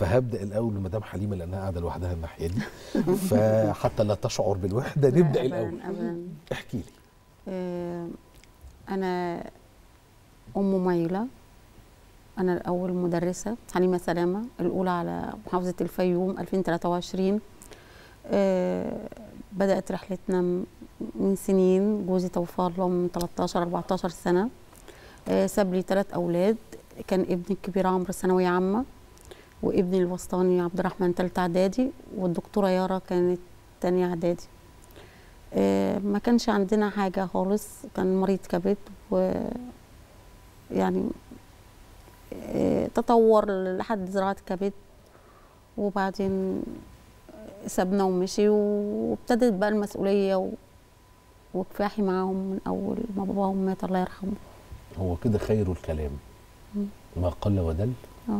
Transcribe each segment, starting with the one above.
فهبدا الاول بمدام حليمه لانها قاعده لوحدها الناحيه دي فحتى لا تشعر بالوحده نبدا لا، الاول أبداً أبداً. احكي لي آه، أنا أم ميلة أنا الأول مدرسة حليمة سلامة الأولى على محافظة الفيوم 2023 آه، بدأت رحلتنا م- من سنين جوزي توفى الله من 13 14 سنة آه، ساب لي ثلاث أولاد كان ابني الكبير عمرو ثانوية عامة وابني الوسطاني عبد الرحمن تالتة إعدادي والدكتورة يارا كانت تانية إعدادي آه، ما كانش عندنا حاجة خالص كان مريض كبد و يعني آه، تطور لحد زراعة كبد وبعدين سابنا ومشي وابتدت بقى المسؤولية و... وكفاحي معاهم من أول ما باباهم مات الله يرحمه هو كده خير الكلام مم. ما قل ودل اه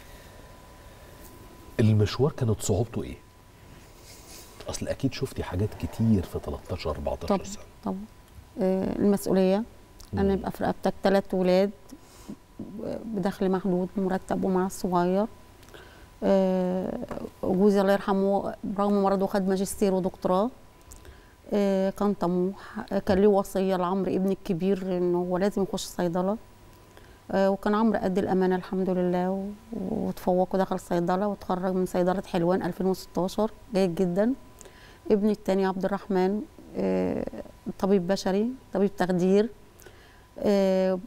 المشوار كانت صعوبته ايه اصل اكيد شفتي حاجات كتير في 13 14 طبعا سنه طبعا آه، المسؤولية أن مم. يبقى في رقبتك ثلاث ولاد بدخل محدود مرتب ومع الصغير آه، جوزي الله يرحمه برغم مرضه خد ماجستير ودكتوراه آه، كان طموح آه، كان له وصية لعمرو ابني الكبير إنه هو لازم يخش صيدلة آه، وكان عمرو قد الأمانة الحمد لله و- وتفوق ودخل صيدلة وتخرج من صيدلة حلوان 2016 جيد جدا ابني التاني عبد الرحمن آه، طبيب بشري طبيب تخدير آه،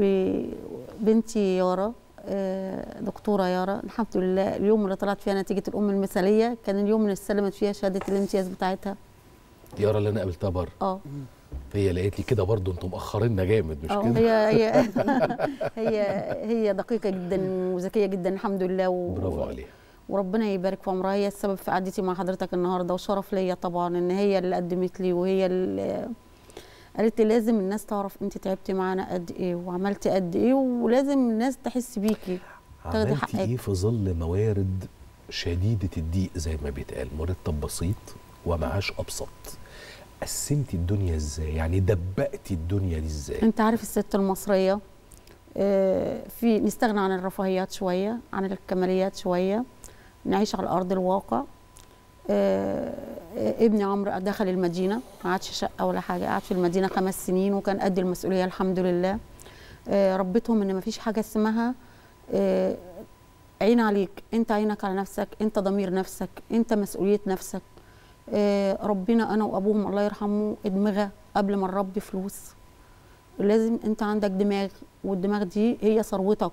وبنتي يارا آه، دكتورة يارا الحمد لله اليوم اللي طلعت فيها نتيجة الأم المثالية كان اليوم اللي استلمت فيها شهادة الامتياز بتاعتها يارا اللي انا قابلتها بره اه فهي لقيت لي كده برضه انتم مأخريننا جامد مش اه كده هي هي هي هي دقيقة جدا وذكية جدا الحمد لله و... برافو عليها وربنا يبارك في عمرها هي السبب في قعدتي مع حضرتك النهارده وشرف ليا طبعا ان هي اللي قدمت لي وهي اللي قالت لي لازم الناس تعرف انت تعبتي معانا قد ايه وعملتي قد ايه ولازم الناس تحس بيكي تاخدي عملتي حقك. ايه في ظل موارد شديده الضيق زي ما بيتقال مرتب بسيط ومعاش ابسط قسمتي الدنيا ازاي يعني دبقتي الدنيا دي ازاي انت عارف الست المصريه آه، في نستغنى عن الرفاهيات شويه عن الكماليات شويه نعيش على ارض الواقع آه، آه، ابني عمرو دخل المدينه ما عادش شقه ولا حاجه قعد في المدينه خمس سنين وكان قد المسؤوليه الحمد لله آه، ربيتهم ان ما فيش حاجه اسمها آه، عين عليك انت عينك على نفسك انت ضمير نفسك انت مسؤوليه نفسك آه، ربنا انا وابوهم الله يرحمه ادمغه قبل ما نربي فلوس لازم انت عندك دماغ والدماغ دي هي ثروتك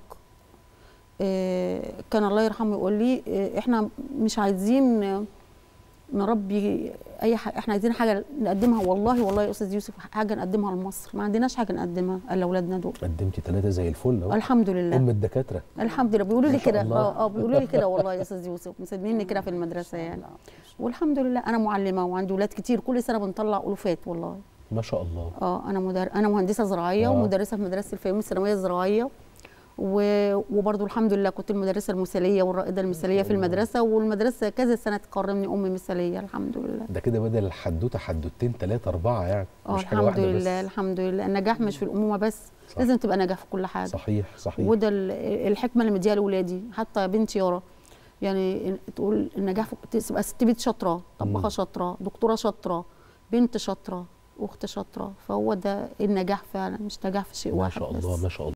آه، كان الله يرحمه يقول لي آه، احنا مش عايزين آه، نربي اي حاجه احنا عايزين حاجه نقدمها والله والله يا استاذ يوسف حاجه نقدمها لمصر ما عندناش حاجه نقدمها الا اولادنا دول قدمتي ثلاثه زي الفل اهو الحمد لله ام الدكاتره الحمد لله بيقولوا ما لي شاء كده الله. اه اه بيقولوا لي كده والله يا استاذ يوسف مسميني كده في المدرسه يعني والحمد لله انا معلمه وعندي ولاد كتير كل سنه بنطلع الوفات والله ما شاء الله اه انا مدر... انا مهندسه زراعيه آه. ومدرسه في مدرسه الفيوم الثانويه الزراعيه و... وبرضه الحمد لله كنت المدرسه المثاليه والرائده المثاليه في المدرسه والمدرسه كذا سنه تكرمني امي مثاليه الحمد لله ده كده بدل الحدوته حدوتين ثلاثه اربعه يعني اه مش حاجه الحمد واحده لله بس الحمد لله النجاح مش في الامومه بس صح. لازم تبقى نجاح في كل حاجه صحيح صحيح وده ال- الحكمه اللي مديها لاولادي حتى بنتي يارا يعني تقول النجاح في- تبقى ست بيت شاطره طباخه مم. شاطره دكتوره شاطره بنت شاطره اخت شاطره فهو ده النجاح فعلا مش نجاح في شيء ما واحد شاء بس. الله ما شاء الله